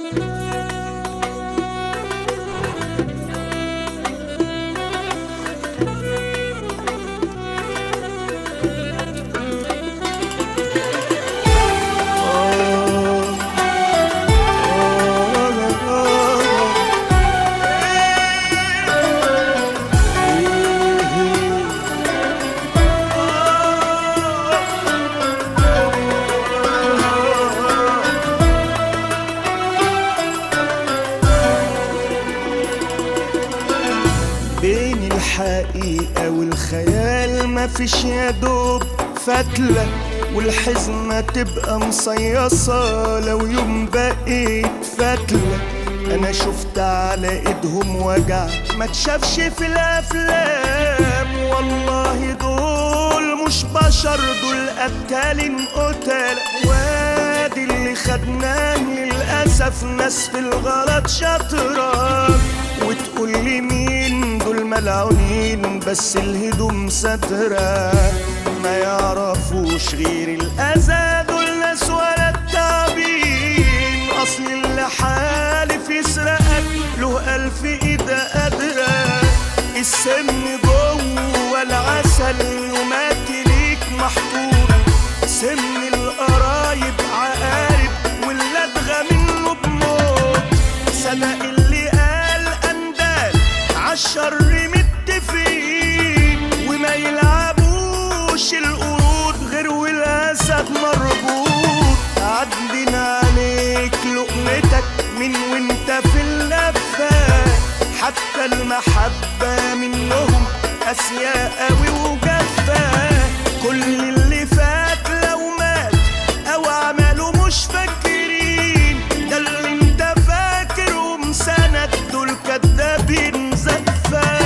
بين الحقيقة والخيال مفيش يا دوب فتلة والحزمة تبقى مصيصة لو يوم بقيت فتلة أنا شفت على إيدهم وجع ما تشافش في الأفلام والله دول مش بشر دول قتالين قتال وادي اللي خدناه للأسف ناس في الغلط شاطرة وتقول لي مين دول ملعونين بس الهدوم سترة ما يعرفوش غير الأذى دول ناس ولا التعبين أصل اللي حالف يسرقك له ألف إيد قادرة السم جوه العسل يومات ليك محطوط سم القرايب عقارب واللدغة منه بموت صدق اللي قال أندال عالشر متفقين وما يلعبوش القرود غير والأسد مربوط عدين عليك لقمتك من وانت في اللفة حتى المحبة منهم قاسية قوي وجافة كل اللي فات لو مات أو عملوا مش فاكرين ده اللي انت فاكرهم سند دول كدابين زفة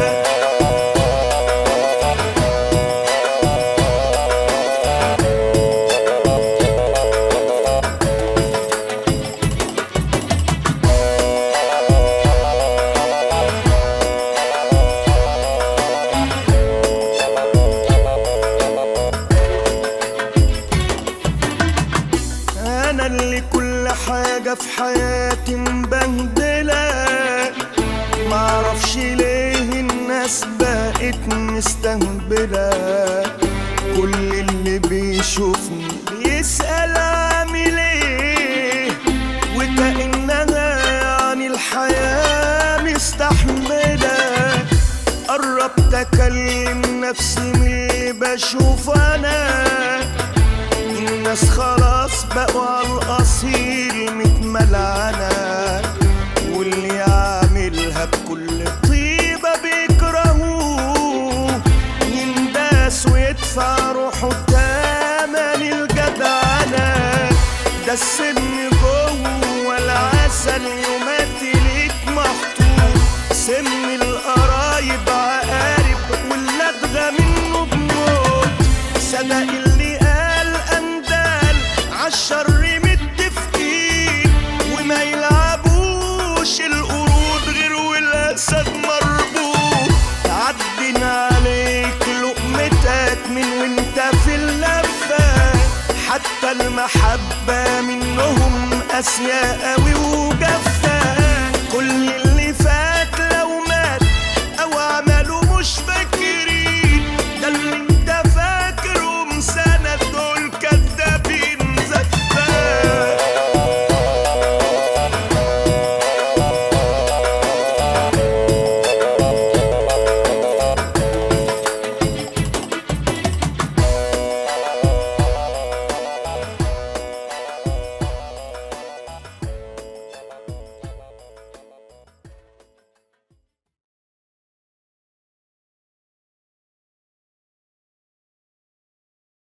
انا اللي كل حاجة في حياتي مبهدلة معرفش ليه الناس بقت مستهبلة كل اللي بيشوفني بيسأل عامل ايه وكأنها يعني الحياة مستحملة قربت اكلم نفسي من اللي بشوف انا الناس خلاص بقوا على الأصيل متملعنة واللي يعملها بكل طيبة بيكرهوه ينداس ويدفع روحه تمن الجدعنة ده السم جوه العسل يومات ليك محطوط سم القرايب عقارب واللدغة منه بموت صدق اللي قال أندال عالشر متفقين وما يلعبوش القرود غير والأسد مربوط عدين عليك لقمتك من وانت في اللفة حتى المحبة منهم قاسية قوي